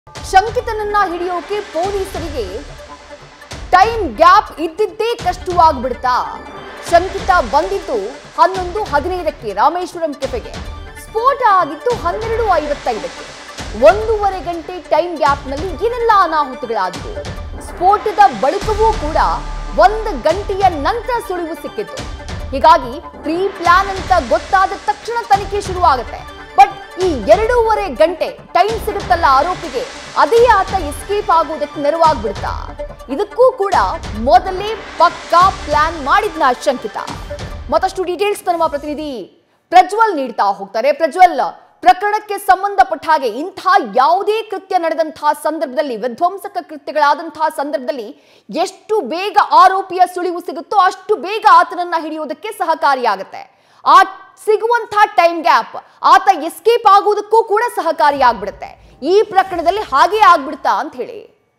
ಶಂಕಿತನನ್ನ ಹಿಡಿಯೋಕೆ ಪೊಲೀಸರಿಗೆ time gap ಇದ್ದಿದ್ದೇ ಕಷ್ಟವಾಗ್ಬಿಡ್ತಾ ಶಂಕಿತ ಬಂದಿದ್ದು ಹನ್ನೊಂದು ಹದಿನೈದಕ್ಕೆ ರಾಮೇಶ್ವರಂ ಕೆಫೆಗೆ ಸ್ಫೋಟ ಆಗಿದ್ದು ಹನ್ನೆರಡು ಐವತ್ತೈದಕ್ಕೆ ಒಂದೂವರೆ ಗಂಟೆ ಟೈಮ್ ಗ್ಯಾಪ್ನಲ್ಲಿ ಏನೆಲ್ಲ ಅನಾಹುತಗಳಾದವು ಸ್ಫೋಟದ ಬಳಿಕವೂ ಕೂಡ ಒಂದು ಗಂಟೆಯ ನಂತರ ಸುಳಿವು ಸಿಕ್ಕಿತ್ತು ಹೀಗಾಗಿ ಪ್ರೀ ಪ್ಲಾನ್ ಅಂತ ಗೊತ್ತಾದ ತಕ್ಷಣ ತನಿಖೆ ಶುರುವಾಗುತ್ತೆ ಬಟ್ ಈ ಎರಡೂವರೆ ಗಂಟೆ ಟೈಮ್ ಸಿಗುತ್ತಲ್ಲ ಆರೋಪಿಗೆ ಅದೇ ಆತ ಎಸ್ಕೇಪ್ ಆಗುವುದಕ್ಕೆ ನೆರವಾಗ್ಬಿಡ್ತಾ ಇದಕ್ಕೂ ಕೂಡ ಮೊದಲೇ ಪಕ್ಕಾ ಪ್ಲಾನ್ ಮಾಡಿದ್ನ ಶಂಕಿತ ಮತ್ತಷ್ಟು ಡೀಟೇಲ್ಸ್ ನಮ್ಮ ಪ್ರತಿನಿಧಿ ಪ್ರಜ್ವಲ್ ನೀಡ್ತಾ ಹೋಗ್ತಾರೆ ಪ್ರಜ್ವಲ್ ಪ್ರಕರಣಕ್ಕೆ ಸಂಬಂಧಪಟ್ಟ ಹಾಗೆ ಇಂಥ ಯಾವುದೇ ಕೃತ್ಯ ನಡೆದಂತಹ ಸಂದರ್ಭದಲ್ಲಿ ವಿಧ್ವಂಸಕ ಕೃತ್ಯಗಳಾದಂತಹ ಸಂದರ್ಭದಲ್ಲಿ ಎಷ್ಟು ಬೇಗ ಆರೋಪಿಯ ಸುಳಿವು ಸಿಗುತ್ತೋ ಅಷ್ಟು ಬೇಗ ಆತನನ್ನ ಹಿಡಿಯುವುದಕ್ಕೆ ಸಹಕಾರಿಯಾಗುತ್ತೆ ಆ ಸಿಗುವಂತಹ ಟೈಮ್ ಗ್ಯಾಪ್ ಆತ ಎಸ್ಕೇಪ್ ಆಗುವುದಕ್ಕೂ ಕೂಡ ಸಹಕಾರಿಯಾಗ್ಬಿಡುತ್ತೆ ಈ ಪ್ರಕರಣದಲ್ಲಿ ಹಾಗೆ ಆಗ್ಬಿಡ್ತಾ ಅಂತ ಹೇಳಿ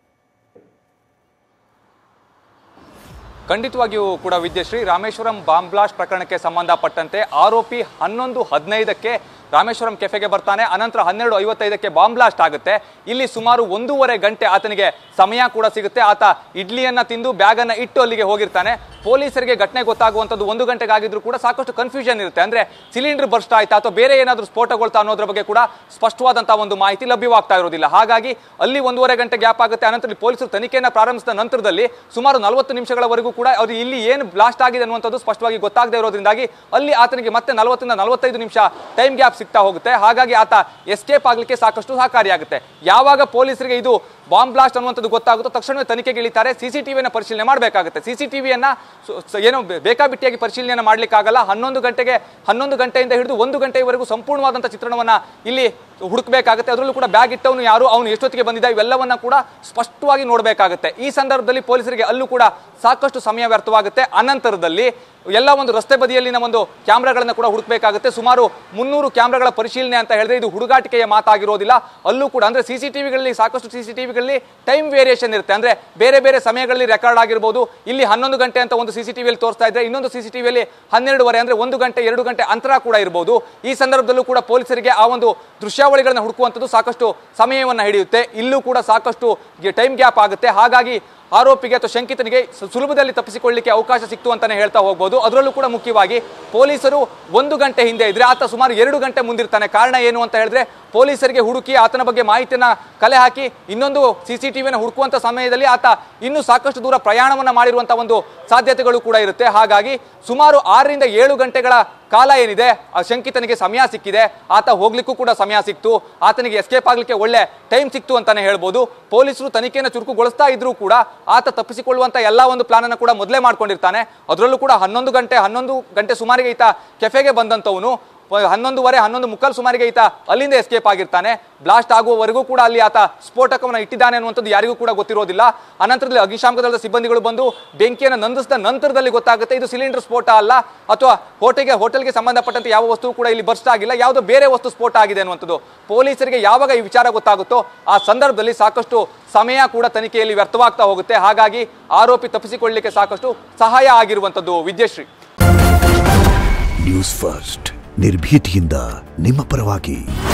ಖಂಡಿತವಾಗಿಯೂ ಕೂಡ ವಿದ್ಯಶ್ರೀ ರಾಮೇಶ್ವರಂ ಬಾಂಬ್ ಬ್ಲಾಸ್ಟ್ ಪ್ರಕರಣಕ್ಕೆ ಸಂಬಂಧಪಟ್ಟಂತೆ ಆರೋಪಿ ಹನ್ನೊಂದು ಹದಿನೈದಕ್ಕೆ ರಾಮೇಶ್ವರಂ ಕೆಫೆಗೆ ಬರ್ತಾನೆ ಅನಂತರ ಹನ್ನೆರಡು ಐವತ್ತೈದಕ್ಕೆ ಬಾಂಬ್ ಬ್ಲಾಸ್ಟ್ ಆಗುತ್ತೆ ಇಲ್ಲಿ ಸುಮಾರು ಒಂದೂವರೆ ಗಂಟೆ ಆತನಿಗೆ ಸಮಯ ಕೂಡ ಸಿಗುತ್ತೆ ಆತ ಇಡ್ಲಿಯನ್ನ ತಿಂದು ಬ್ಯಾಗನ್ನ ಇಟ್ಟು ಅಲ್ಲಿಗೆ ಹೋಗಿರ್ತಾನೆ ಪೊಲೀಸರಿಗೆ ಘಟನೆ ಗೊತ್ತಾಗುವಂಥದ್ದು ಒಂದು ಗಂಟೆಗಾಗಿದ್ರು ಕೂಡ ಸಾಕಷ್ಟು ಕನ್ಫ್ಯೂಷನ್ ಇರುತ್ತೆ ಅಂದ್ರೆ ಸಿಲಿಂಡರ್ ಬರ್ಸ್ಟ್ ಆಯ್ತಾ ಅಥವಾ ಬೇರೆ ಏನಾದರೂ ಸ್ಫೋಟಗೊಳ್ತಾ ಅನ್ನೋದ್ರ ಬಗ್ಗೆ ಕೂಡ ಸ್ಪಷ್ಟವಾದಂತಹ ಒಂದು ಮಾಹಿತಿ ಲಭ್ಯವಾಗ್ತಾ ಇರೋದಿಲ್ಲ ಹಾಗಾಗಿ ಅಲ್ಲಿ ಒಂದೂವರೆ ಗಂಟೆ ಗ್ಯಾಪ್ ಆಗುತ್ತೆ ಅನಂತರ ಇಲ್ಲಿ ಪೊಲೀಸರು ತನಿಖೆಯನ್ನು ಪ್ರಾರಂಭಿಸಿದ ನಂತರದಲ್ಲಿ ಸುಮಾರು ನಲವತ್ತು ನಿಮಿಷಗಳವರೆಗೂ ಕೂಡ ಅವರು ಇಲ್ಲಿ ಏನು ಬ್ಲಾಸ್ಟ್ ಆಗಿದೆ ಅನ್ನುವಂಥದ್ದು ಸ್ಪಷ್ಟವಾಗಿ ಗೊತ್ತಾಗದೇ ಇರೋದ್ರಿಂದಾಗಿ ಅಲ್ಲಿ ಆತನಿಗೆ ಮತ್ತೆ ನಲವತ್ತರಿಂದ ನಲವತ್ತೈದು ನಿಮಿಷ ಟೈಮ್ ಗ್ಯಾಪ್ ಸಿಗ್ತಾ ಹೋಗುತ್ತೆ ಹಾಗಾಗಿ ಆತ ಎಸ್ಕೇಪ್ ಆಗಲಿಕ್ಕೆ ಸಾಕಷ್ಟು ಸಹಕಾರಿಯಾಗುತ್ತೆ ಯಾವಾಗ ಪೊಲೀಸರಿಗೆ ಇದು ಬಾಂಬ್ ಬ್ಲಾಸ್ಟ್ ಅನ್ನುವಂಥದ್ದು ಗೊತ್ತಾಗುತ್ತೋ ತಕ್ಷಣವೇ ತನಿಖೆಗೆ ಇಳಿತಾರೆ ಸಿಸಿಟಿವಿಯನ್ನು ಪರಿಶೀಲನೆ ಮಾಡಬೇಕಾಗುತ್ತೆ ಸಿಸಿಟಿವಿಯನ್ನ ಏನೋ ಬೆ- ಬೇಕಾಬಿಟ್ಟಿಯಾಗಿ ಪರಿಶೀಲನೆ ಮಾಡಲಿಕ್ಕಾಗಲ್ಲ ಹನ್ನೊಂದು ಗಂಟೆಗೆ ಹನ್ನೊಂದು ಗಂಟೆಯಿಂದ ಹಿಡಿದು ಒಂದು ಗಂಟೆಯವರೆಗೂ ಸಂಪೂರ್ಣವಾದಂಥ ಚಿತ್ರಣವನ್ನ ಇಲ್ಲಿ ಹುಡುಕಬೇಕಾಗುತ್ತೆ ಅದರಲ್ಲೂ ಕೂಡ ಬ್ಯಾಗ್ ಇಟ್ಟವನು ಯಾರು ಅವನು ಎಷ್ಟೊತ್ತಿಗೆ ಬಂದಿದ್ದ ಇವೆಲ್ಲವನ್ನ ಕೂಡ ಸ್ಪಷ್ಟವಾಗಿ ನೋಡಬೇಕಾಗುತ್ತೆ ಈ ಸಂದರ್ಭದಲ್ಲಿ ಪೊಲೀಸರಿಗೆ ಅಲ್ಲೂ ಕೂಡ ಸಾಕಷ್ಟು ಸಮಯ ವ್ಯರ್ಥವಾಗುತ್ತೆ ಅನಂತರದಲ್ಲಿ ಎಲ್ಲ ಒಂದು ರಸ್ತೆ ಬದಿಯಲ್ಲಿನ ಒಂದು ಕ್ಯಾಮ್ರಾಗಳನ್ನ ಕೂಡ ಹುಡುಕಬೇಕಾಗುತ್ತೆ ಸುಮಾರು ಮುನ್ನೂರು ಕ್ಯಾಮ್ರಾಗಳ ಪರಿಶೀಲನೆ ಅಂತ ಹೇಳಿದ್ರೆ ಇದು ಹುಡುಗಾಟಿಕೆಯ ಮಾತಾಗಿರೋದಿಲ್ಲ ಅಲ್ಲೂ ಕೂಡ ಅಂದ್ರೆ ಸಿಸಿಟಿವಿಗಳಲ್ಲಿ ಸಾಕಷ್ಟು ಸಿಸಿಟಿವಿಗಳಲ್ಲಿ ಟೈಮ್ ವೇರಿಯೇಷನ್ ಇರುತ್ತೆ ಅಂದ್ರೆ ಬೇರೆ ಬೇರೆ ಸಮಯಗಳಲ್ಲಿ ರೆಕಾರ್ಡ್ ಆಗಿರ್ಬೋದು ಇಲ್ಲಿ ಹನ್ನೊಂದು ಗಂಟೆ ಅಂತ ಒಂದು ಸಿಸಿಟಿವಿಯಲ್ಲಿ ತೋರಿಸ್ತಾ ಇದ್ರೆ ಇನ್ನೊಂದು ಸಿಸಿಟಿವಿಯಲ್ಲಿ ಹನ್ನೆರಡುವರೆ ಅಂದ್ರೆ ಒಂದು ಗಂಟೆ ಎರಡು ಗಂಟೆ ಅಂತರ ಕೂಡ ಇರಬಹುದು ಈ ಸಂದರ್ಭದಲ್ಲೂ ಕೂಡ ಪೊಲೀಸರಿಗೆ ಆ ಒಂದು ದೃಶ್ಯಾವಳಿಗಳನ್ನ ಹುಡುಕುವಂಥದ್ದು ಸಾಕಷ್ಟು ಸಮಯವನ್ನ ಹಿಡಿಯುತ್ತೆ ಇಲ್ಲೂ ಕೂಡ ಸಾಕಷ್ಟು ಟೈಮ್ ಗ್ಯಾಪ್ ಆಗುತ್ತೆ ಹಾಗಾಗಿ ಆರೋಪಿಗೆ ಅಥವಾ ಶಂಕಿತನಿಗೆ ಸು- ಸುಲಭದಲ್ಲಿ ತಪ್ಪಿಸಿಕೊಳ್ಳಲಿಕ್ಕೆ ಅವಕಾಶ ಸಿಕ್ತು ಅಂತಾನೆ ಹೇಳ್ತಾ ಹೋಗ್ಬೋದು ಅದರಲ್ಲೂ ಕೂಡ ಮುಖ್ಯವಾಗಿ ಪೊಲೀಸರು ಒಂದು ಗಂಟೆ ಹಿಂದೆ ಇದ್ರೆ ಆತ ಸುಮಾರು ಎರಡು ಗಂಟೆ ಮುಂದಿರ್ತಾನೆ ಕಾರಣ ಏನು ಅಂತ ಹೇಳಿದ್ರೆ ಪೊಲೀಸರಿಗೆ ಹುಡುಕಿ ಆತನ ಬಗ್ಗೆ ಮಾಹಿತಿಯನ್ನ ಕಲೆ ಹಾಕಿ ಇನ್ನೊಂದು ಸಿ ಸಿ ಟಿವಿಯನ್ನು ಹುಡುಕುವಂತ ಸಮಯದಲ್ಲಿ ಆತ ಇನ್ನೂ ಸಾಕಷ್ಟು ದೂರ ಪ್ರಯಾಣವನ್ನ ಮಾಡಿರುವಂತ ಒಂದು ಸಾಧ್ಯತೆಗಳು ಕೂಡ ಇರುತ್ತೆ ಹಾಗಾಗಿ ಸುಮಾರು ಆರರಿಂದ ಏಳು ಗಂಟೆಗಳ ಕಾಲ ಏನಿದೆ ಆ ಶಂಕಿತನಿಗೆ ಸಮಯ ಸಿಕ್ಕಿದೆ ಆತ ಹೋಗ್ಲಿಕ್ಕೂ ಕೂಡ ಸಮಯ ಸಿಕ್ತು ಆತನಿಗೆ ಎಸ್ಕೇಪ್ ಆಗ್ಲಿಕ್ಕೆ ಒಳ್ಳೆ ಟೈಮ್ ಸಿಕ್ತು ಅಂತಾನೆ ಹೇಳ್ಬೋದು ಪೊಲೀಸರು ತನಿಖೆಯನ್ನು ಚುರುಕುಗೊಳಿಸ್ತಾ ಇದ್ರೂ ಕೂಡ ಆತ ತಪ್ಪಿಸಿಕೊಳ್ಳುವಂತ ಎಲ್ಲ ಒಂದು ಪ್ಲಾನ್ ಅನ್ನು ಕೂಡ ಮೊದಲೇ ಮಾಡ್ಕೊಂಡಿರ್ತಾನೆ ಅದರಲ್ಲೂ ಕೂಡ ಹನ್ನೊಂದು ಗಂಟೆ ಹನ್ನೊಂದು ಗಂಟೆ ಸುಮಾರಿಗೆ ಈತ ಕೆಫೆಗೆ ಬಂದಂತವನು ವ- ಹನ್ನೊಂದುವರೆ ಹನ್ನೊಂದು ಮುಕ್ಕಾಲು ಸುಮಾರಿಗೆ ಈತ ಅಲ್ಲಿಂದ ಎಸ್ಕೇಪ್ ಆಗಿರ್ತಾನೆ ಬ್ಲಾಸ್ಟ್ ಆಗುವವರೆಗೂ ಕೂಡ ಅಲ್ಲಿ ಆತ ಸ್ಫೋಟಕವನ್ನು ಇಟ್ಟಿದ್ದಾನೆ ಅನ್ನುವಂಥದ್ದು ಯಾರಿಗೂ ಕೂಡ ಗೊತ್ತಿರೋದಿಲ್ಲ ಅನಂತರದಲ್ಲಿ ಅಗ್ನಿಶಾಮಕ ದಳದ ಸಿಬ್ಬಂದಿಗಳು ಬಂದು ಬೆಂಕಿಯನ್ನು ನಂದಿಸಿದ ನಂತರದಲ್ಲಿ ಗೊತ್ತಾಗುತ್ತೆ ಇದು ಸಿಲಿಂಡರ್ ಸ್ಫೋಟ ಅಲ್ಲ ಅಥವಾ ಹೋಟೆಲ್ಗೆ ಹೋಟೆಲ್ಗೆ ಸಂಬಂಧಪಟ್ಟಂತೆ ಯಾವ ವಸ್ತು ಕೂಡ ಇಲ್ಲಿ ಬರ್ಸ್ಟ್ ಆಗಿಲ್ಲ ಯಾವುದೋ ಬೇರೆ ವಸ್ತು ಸ್ಫೋಟ ಆಗಿದೆ ಅನ್ನುವಂಥದ್ದು ಪೊಲೀಸರಿಗೆ ಯಾವಾಗ ಈ ವಿಚಾರ ಗೊತ್ತಾಗುತ್ತೋ ಆ ಸಂದರ್ಭದಲ್ಲಿ ಸಾಕಷ್ಟು ಸಮಯ ಕೂಡ ತನಿಖೆಯಲ್ಲಿ ವ್ಯರ್ಥವಾಗ್ತಾ ಹೋಗುತ್ತೆ ಹಾಗಾಗಿ ಆರೋಪಿ ತಪ್ಪಿಸಿಕೊಳ್ಳಲಿಕ್ಕೆ ಸಾಕಷ್ಟು ಸಹಾಯ ಆಗಿರುವಂಥದ್ದು ವಿದ್ಯಶ್ರೀ ನ್ಯೂಸ್ ಫಸ್ಟ್ ನಿರ್ಭೀತಿಯಿಂದ ನಿಮ್ಮ ಪರವಾಗಿ